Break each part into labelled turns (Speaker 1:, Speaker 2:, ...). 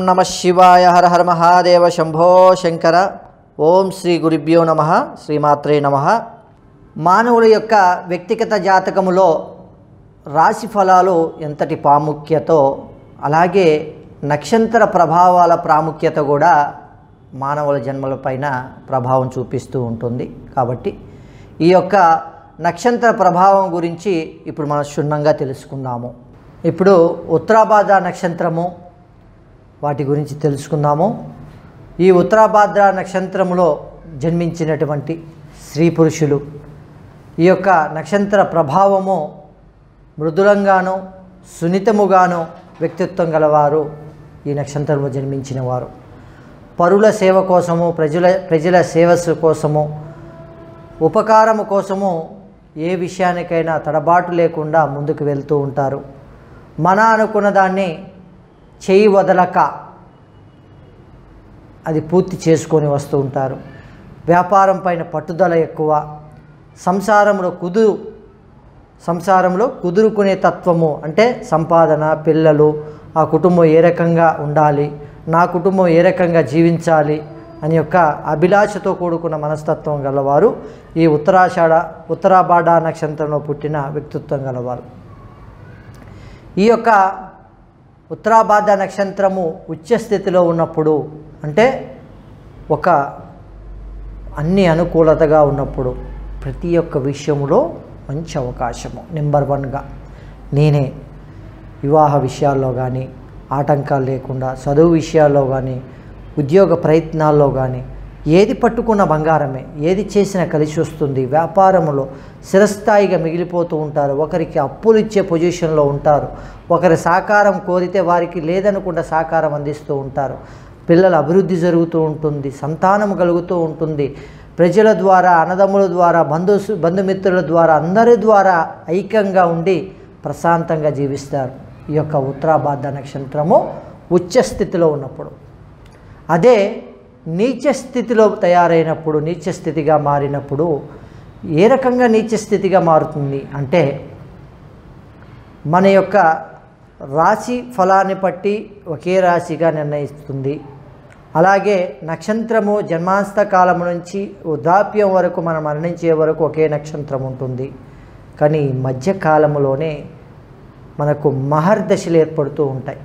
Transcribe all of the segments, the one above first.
Speaker 1: నమ శివాయ హర హర మహాదేవ శంభో శంకర ఓం శ్రీ గురుభ్యో నమ శ్రీమాత్రే నమ మానవుల యొక్క వ్యక్తిగత జాతకములో రాశి ఫలాలు ఎంతటి ప్రాముఖ్యతో అలాగే నక్షత్ర ప్రభావాల ప్రాముఖ్యత కూడా మానవుల జన్మలపైన ప్రభావం చూపిస్తూ ఉంటుంది కాబట్టి ఈ యొక్క నక్షత్ర ప్రభావం గురించి ఇప్పుడు మనం క్షుణ్ణంగా తెలుసుకుందాము ఇప్పుడు ఉత్తరాభాద్ర నక్షత్రము వాటి గురించి తెలుసుకుందాము ఈ ఉత్తరాభాద్ర నక్షత్రములో జన్మించినటువంటి స్త్రీ పురుషులు ఈ యొక్క నక్షత్ర ప్రభావము మృదులంగాను సున్నితముగాను వ్యక్తిత్వం గలవారు ఈ నక్షత్రంలో జన్మించిన వారు పరుల సేవ కోసము ప్రజల ప్రజల సేవ కోసము ఉపకారము కోసము ఏ విషయానికైనా తడబాటు లేకుండా ముందుకు వెళ్తూ ఉంటారు మన అనుకున్న దాన్ని చేయి వదలక అది పూర్తి చేసుకొని వస్తూ ఉంటారు వ్యాపారం పైన పట్టుదల ఎక్కువ సంసారంలో కుదురు సంసారంలో కుదురుకునే తత్వము అంటే సంపాదన పిల్లలు ఆ కుటుంబం ఏ రకంగా ఉండాలి నా కుటుంబం ఏ రకంగా జీవించాలి అని యొక్క అభిలాషతో కూడుకున్న మనస్తత్వం గలవారు ఈ ఉత్తరాషాఢ ఉత్తరాభాడ నక్షత్రంలో పుట్టిన వ్యక్తిత్వం గలవారు ఈ యొక్క ఉత్తరాభాద్ర నక్షత్రము ఉచ్చ స్థితిలో ఉన్నప్పుడు అంటే ఒక అన్ని అనుకూలతగా ఉన్నప్పుడు ప్రతి ఒక్క విషయంలో మంచి అవకాశము నెంబర్ వన్గా నేనే వివాహ విషయాల్లో కానీ ఆటంకాలు లేకుండా చదువు విషయాల్లో కానీ ఉద్యోగ ప్రయత్నాల్లో కానీ ఏది పట్టుకున్న బంగారమే ఏది చేసినా కలిసి వస్తుంది వ్యాపారంలో స్థిరస్థాయిగా మిగిలిపోతూ ఉంటారు ఒకరికి అప్పులు ఇచ్చే పొజిషన్లో ఉంటారు ఒకరి సహకారం కోరితే వారికి లేదనుకుండా సహకారం అందిస్తూ ఉంటారు పిల్లల అభివృద్ధి జరుగుతూ ఉంటుంది సంతానం కలుగుతూ ఉంటుంది ప్రజల ద్వారా అన్నదమ్ముల ద్వారా బంధు బంధుమిత్రుల ద్వారా అందరి ద్వారా ఐక్యంగా ఉండి ప్రశాంతంగా జీవిస్తారు ఈ యొక్క ఉత్తరాభాద్ర నక్షత్రము ఉచ్చ స్థితిలో ఉన్నప్పుడు అదే నీచ స్థితిలో తయారైనప్పుడు నీచ స్థితిగా మారినప్పుడు ఏ రకంగా నీచ స్థితిగా మారుతుంది అంటే మన యొక్క రాశి ఫలాన్ని బట్టి ఒకే రాశిగా నిర్ణయిస్తుంది అలాగే నక్షత్రము జన్మాంత కాలం నుంచి వృద్ధాప్యం వరకు మనం మరణించే వరకు ఒకే నక్షత్రం ఉంటుంది కానీ ఈ మధ్యకాలంలోనే మనకు మహర్దశలు ఏర్పడుతూ ఉంటాయి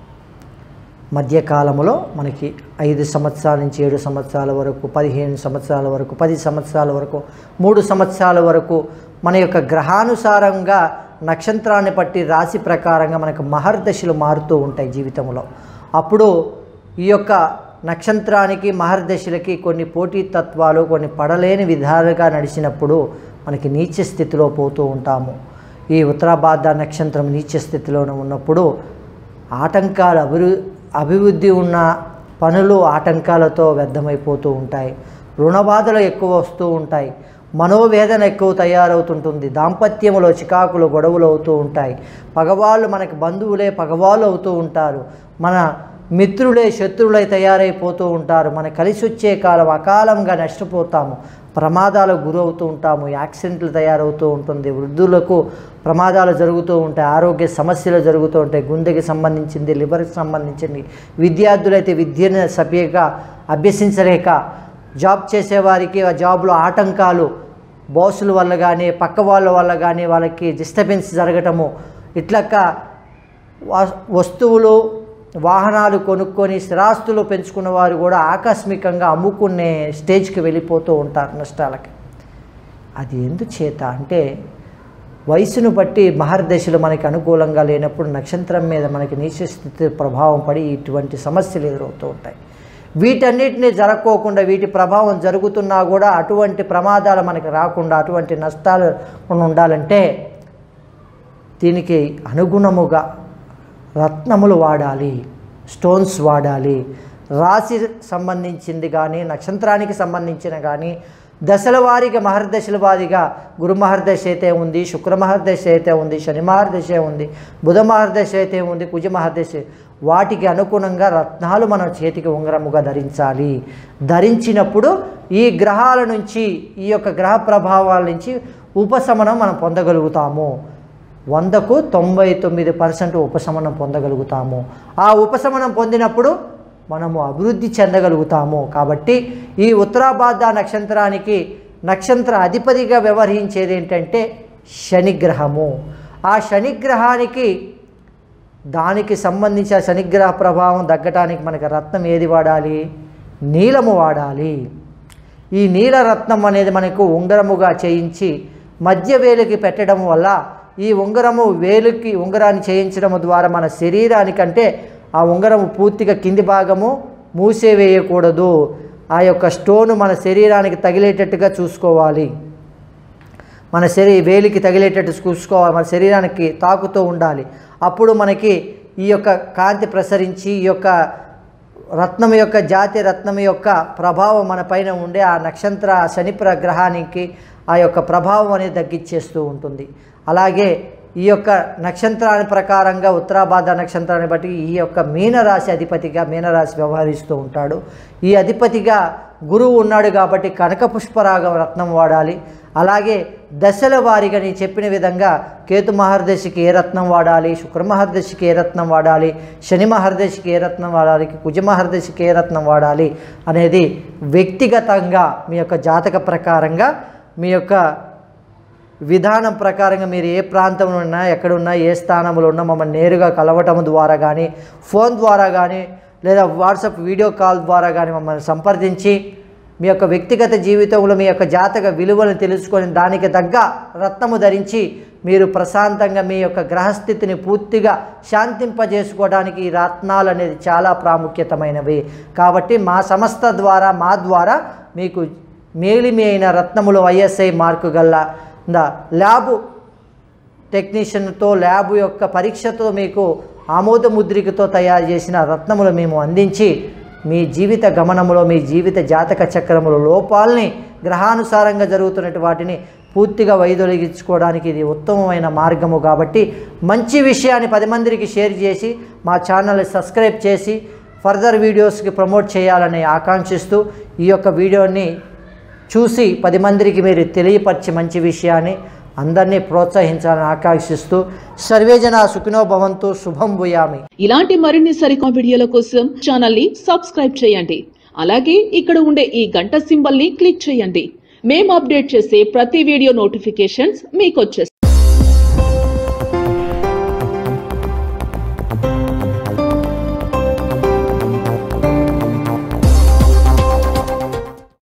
Speaker 1: మధ్యకాలంలో మనకి ఐదు సంవత్సరాల నుంచి ఏడు సంవత్సరాల వరకు పదిహేను సంవత్సరాల వరకు పది సంవత్సరాల వరకు మూడు సంవత్సరాల వరకు మన యొక్క గ్రహానుసారంగా నక్షత్రాన్ని బట్టి రాశి ప్రకారంగా మనకు మహర్దశలు మారుతూ ఉంటాయి జీవితంలో అప్పుడు ఈ యొక్క నక్షత్రానికి మహర్దశలకి కొన్ని పోటీ తత్వాలు కొన్ని పడలేని విధాలుగా నడిచినప్పుడు మనకి నీచ స్థితిలో పోతూ ఉంటాము ఈ ఉత్తరాభాద్ర నక్షత్రం నీచ స్థితిలోనే ఉన్నప్పుడు ఆటంకాలు అభివృ అభివృద్ధి ఉన్న పనులు ఆటంకాలతో వ్యర్థమైపోతూ ఉంటాయి రుణబాధలు ఎక్కువ వస్తూ ఉంటాయి మనోవేదన ఎక్కువ తయారవుతుంటుంది దాంపత్యంలో చికాకులు గొడవలు అవుతూ ఉంటాయి పగవాళ్ళు మనకి బంధువులే పగవాళ్ళు అవుతూ ఉంటారు మన మిత్రులే శత్రువులై తయారైపోతూ ఉంటారు మన కలిసి వచ్చే కాలం అకాలంగా నష్టపోతాము ప్రమాదాలకు గురవుతూ ఉంటాము యాక్సిడెంట్లు తయారవుతూ ఉంటుంది వృద్ధులకు ప్రమాదాలు జరుగుతూ ఉంటాయి ఆరోగ్య సమస్యలు జరుగుతూ ఉంటాయి గుండెకి సంబంధించింది లివర్కి సంబంధించింది విద్యార్థులైతే విద్యను సభ్యగా అభ్యసించలేక జాబ్ చేసేవారికి ఆ జాబ్లో ఆటంకాలు బాసుల వల్ల కానీ పక్క వాళ్ళ వల్ల కానీ వాళ్ళకి డిస్టర్బెన్స్ జరగటము ఇట్లక్క వస్తువులు వాహనాలు కొనుక్కొని స్థిరాస్తులు పెంచుకున్న వారు కూడా ఆకస్మికంగా అమ్ముకునే స్టేజ్కి వెళ్ళిపోతూ ఉంటారు నష్టాలకి అది ఎందుచేత అంటే వయసును బట్టి మహర్దశలు మనకి అనుకూలంగా లేనప్పుడు నక్షత్రం మీద మనకి నీచ స్థితి ప్రభావం పడి ఇటువంటి సమస్యలు ఎదురవుతూ ఉంటాయి వీటన్నిటిని జరగకోకుండా వీటి ప్రభావం జరుగుతున్నా కూడా అటువంటి ప్రమాదాలు మనకి రాకుండా అటువంటి నష్టాలు ఉండాలంటే దీనికి అనుగుణముగా రత్నములు వాడాలి స్టోన్స్ వాడాలి రాశి సంబంధించింది కానీ నక్షత్రానికి సంబంధించిన కానీ దశల వారీగా మహర్దశల వారీగా గురు మహర్దశ అయితే ఉంది శుక్ర మహర్దశ అయితే ఉంది శని మహర్దశ ఉంది బుధ మహర్దశ అయితే ఉంది కుజ మహర్దశ వాటికి అనుగుణంగా రత్నాలు మన చేతికి ఉంగరముగా ధరించాలి ధరించినప్పుడు ఈ గ్రహాల నుంచి ఈ యొక్క గ్రహ ప్రభావాల నుంచి ఉపశమనం మనం పొందగలుగుతాము వందకు తొంభై తొమ్మిది పర్సెంట్ ఉపశమనం పొందగలుగుతాము ఆ ఉపశమనం పొందినప్పుడు మనము అభివృద్ధి చెందగలుగుతాము కాబట్టి ఈ ఉత్తరాభాద్ర నక్షత్రానికి నక్షత్ర అధిపతిగా వ్యవహరించేది ఏంటంటే శనిగ్రహము ఆ శనిగ్రహానికి దానికి సంబంధించిన శనిగ్రహ ప్రభావం తగ్గటానికి మనకి రత్నం ఏది వాడాలి నీలము వాడాలి ఈ నీలరత్నం అనేది మనకు ఉంగరముగా చేయించి మధ్య వేలుకి పెట్టడం వల్ల ఈ ఉంగరము వేలుకి ఉంగరాన్ని చేయించడం ద్వారా మన శరీరానికంటే ఆ ఉంగరము పూర్తిగా కింది భాగము మూసేవేయకూడదు ఆ యొక్క స్టోన్ మన శరీరానికి తగిలేటట్టుగా చూసుకోవాలి మన శరీ వేలికి తగిలేటట్టు చూసుకోవాలి మన శరీరానికి తాకుతూ ఉండాలి అప్పుడు మనకి ఈ యొక్క కాంతి ప్రసరించి ఈ యొక్క రత్నం యొక్క జాతి రత్నం యొక్క ప్రభావం మన పైన ఉండే ఆ నక్షత్ర శని గ్రహానికి ఆ యొక్క ప్రభావం అనేది తగ్గించేస్తూ ఉంటుంది అలాగే ఈ యొక్క నక్షత్రాన్ని ప్రకారంగా ఉత్తరాభాద్ర నక్షత్రాన్ని బట్టి ఈ యొక్క మీనరాశి అధిపతిగా మీనరాశి వ్యవహరిస్తూ ఉంటాడు ఈ అధిపతిగా గురువు ఉన్నాడు కాబట్టి కనక పుష్పరాగం రత్నం వాడాలి అలాగే దశల వారీగా నేను చెప్పిన విధంగా కేతు మహర్దశికి ఏ రత్నం వాడాలి శుక్ర మహర్దశికి ఏ రత్నం వాడాలి శని మహర్దశికి ఏ రత్నం వాడాలి కుజ మహర్దశికి ఏ రత్నం వాడాలి అనేది వ్యక్తిగతంగా మీ యొక్క జాతక ప్రకారంగా మీ యొక్క విధానం ప్రకారంగా మీరు ఏ ప్రాంతంలో ఉన్నా ఎక్కడున్నా ఏ స్థానంలో ఉన్నా మమ్మల్ని నేరుగా కలవటం ద్వారా కానీ ఫోన్ ద్వారా కానీ లేదా వాట్సాప్ వీడియో కాల్ ద్వారా కానీ మమ్మల్ని సంప్రదించి మీ యొక్క వ్యక్తిగత జీవితంలో మీ యొక్క జాతక విలువలను తెలుసుకొని దానికి తగ్గ రత్నము ధరించి మీరు ప్రశాంతంగా మీ యొక్క గ్రహస్థితిని పూర్తిగా శాంతింపజేసుకోవడానికి ఈ రత్నాలు అనేది చాలా ప్రాముఖ్యతమైనవి కాబట్టి మా సంస్థ ద్వారా మా ద్వారా మీకు మేలిమి అయిన రత్నములు ఐఎస్ఐ మార్కు గల్ల ద ల్యాబు టెక్నీషియన్తో ల్యాబ్ యొక్క పరీక్షతో మీకు ఆమోద ముద్రికతో తయారు చేసిన రత్నములు మేము అందించి మీ జీవిత గమనములో మీ జీవిత జాతక చక్రములో లోపాలని గ్రహానుసారంగా జరుగుతున్నటువంటి వాటిని పూర్తిగా వైదొలిగించుకోవడానికి ఇది ఉత్తమమైన మార్గము కాబట్టి మంచి విషయాన్ని పది మందికి షేర్ చేసి మా ఛానల్ని సబ్స్క్రైబ్ చేసి ఫర్దర్ వీడియోస్కి ప్రమోట్ చేయాలని ఆకాంక్షిస్తూ ఈ యొక్క వీడియోని చూసి పది మందికి మీరు తెలియపరిచి మంచి విషయాన్ని అందరినీ ప్రోత్సహించాలని ఆకాంక్షిస్తూ సర్వేజన సుఖినో భవంతు శుభం భూయామి
Speaker 2: ఇలాంటి మరిన్ని సరికొత్త వీడియోల కోసం ఛానల్ ని సబ్స్క్రైబ్ చేయండి అలాగే ఇక్కడ ఉండే ఈ గంట సింబల్ ని క్లిక్ చేయండి మేము అప్డేట్ చేసే ప్రతి వీడియో నోటిఫికేషన్స్ మీకు వచ్చేస్తాయి